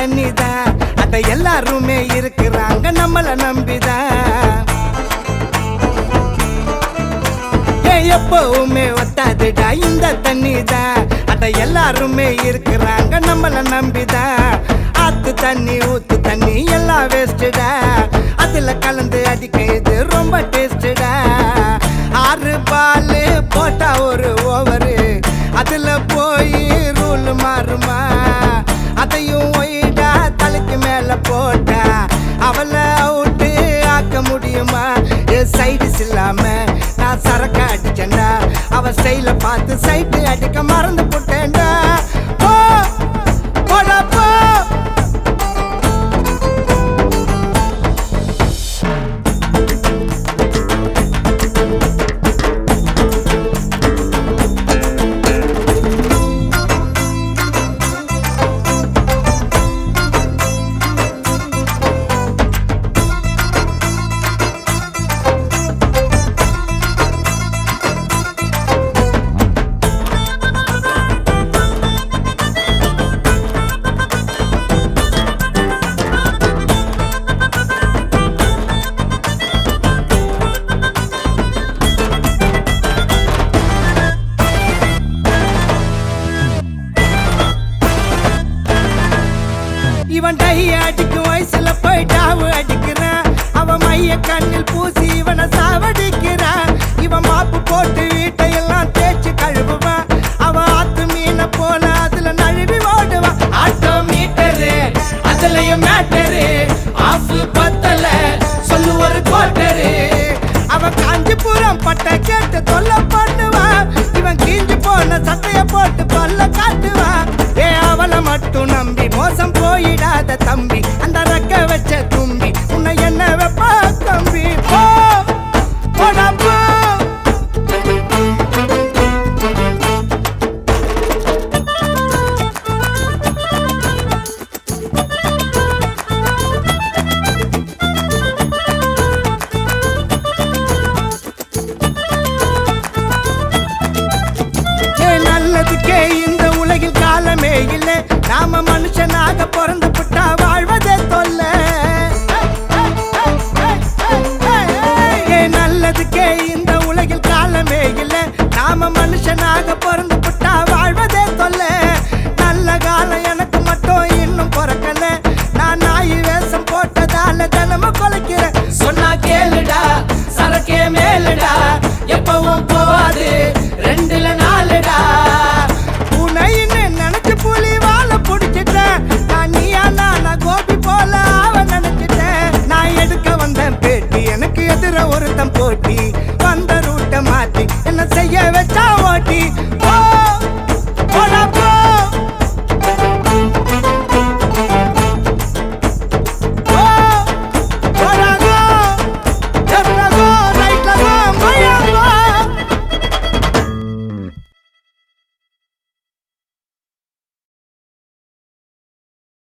தண்ணி தான் அத எல்லாருமே இருக்கிறாங்க நம்மள நம்பிதான் ஏன் எப்பவுமே ஒத்தாதுடா இந்த தண்ணி தான் அத எல்லாருமே இருக்கிறாங்க நம்மள நம்பிதான் ஆத்து தண்ணி ஊத்து தண்ணி எல்லாம் வேஸ்டுடா அதுல கலந்து அடிக்க இது ரொம்ப டேஸ்டுடா ஆறு பால் போட்டா ஒரு ஓவரு அதுல போய் ரூல் மாறுமா அதையும் ஒய்டா தலைக்கு மேல போட்டா அவளை அவுட்டு ஆக்க முடியுமா என் சைடுஸ் இல்லாம நான் சரக்கு அடிச்சேன்டா அவ ஸ்டைல பார்த்து சைட்டு அடிக்க மறந்து போட்டேன்டா போ போடா போ இவன் டை அடிக்கும் வயசுல போய் டாவு அடிக்கிறான் அவன் மைய கண்ணில் பூசி இவனை சாவடிக்கிறான் இவன் மாப்பு போட்டு வீட்டையெல்லாம் தேய்ச்சு கழுவுவான் அவன் ஆத்து மீனை போல அதுல நழுவி ஓடுவான் ஆட்டோ மீட்டரு அதுலயும் மேட்டரு ஆஃப் பத்தல சொல்லு ஒரு கோட்டரு அவன் காஞ்சிபுரம் பட்டை கேட்டு தொல்லை பண்ணுவான் இவன் கீஞ்சு போன சட்டைய போட்டு கொல்ல காட்டுவான் ஏ அவளை மட்டும் நம்பி மோசம் போயிடாத தம்பி அந்த ரெக்க வச்ச தும்பி உன்னை என்ன வெப்பா தம்பி போ போடா போ ஏ நல்லதுக்கே இந்த உலகில் காலமே இல்லை நாம மனுஷனாக பிறந்து புட்டா வாழ்வதே தொல்ல ஏ நல்லதுக்கே இந்த உலகில் காலமே இல்லை நாம மனுஷனாக பிறந்து புட்டா வாழ்வதே தொல்ல நல்ல காலம் எனக்கு மட்டும் இன்னும் பிறக்கல நான் நாய் வேஷம் போட்டதால தினமும் கொலைக்கிறேன் சொன்னா கேளுடா சரக்கே மேலுடா எப்பவும் போவாது ரெண்டுல நாலுடா உனைன்னு நினைச்சு புலி வாழ புடிச்சிட்டேன் நான் நீயா நானா கோபி போல அவன் நினைச்சிட்டேன் நான் எடுக்க வந்தேன் பேட்டி எனக்கு எதிர ஒருத்தன் போட்டி வந்த ரூட்டை மாத்தி என்ன செய்ய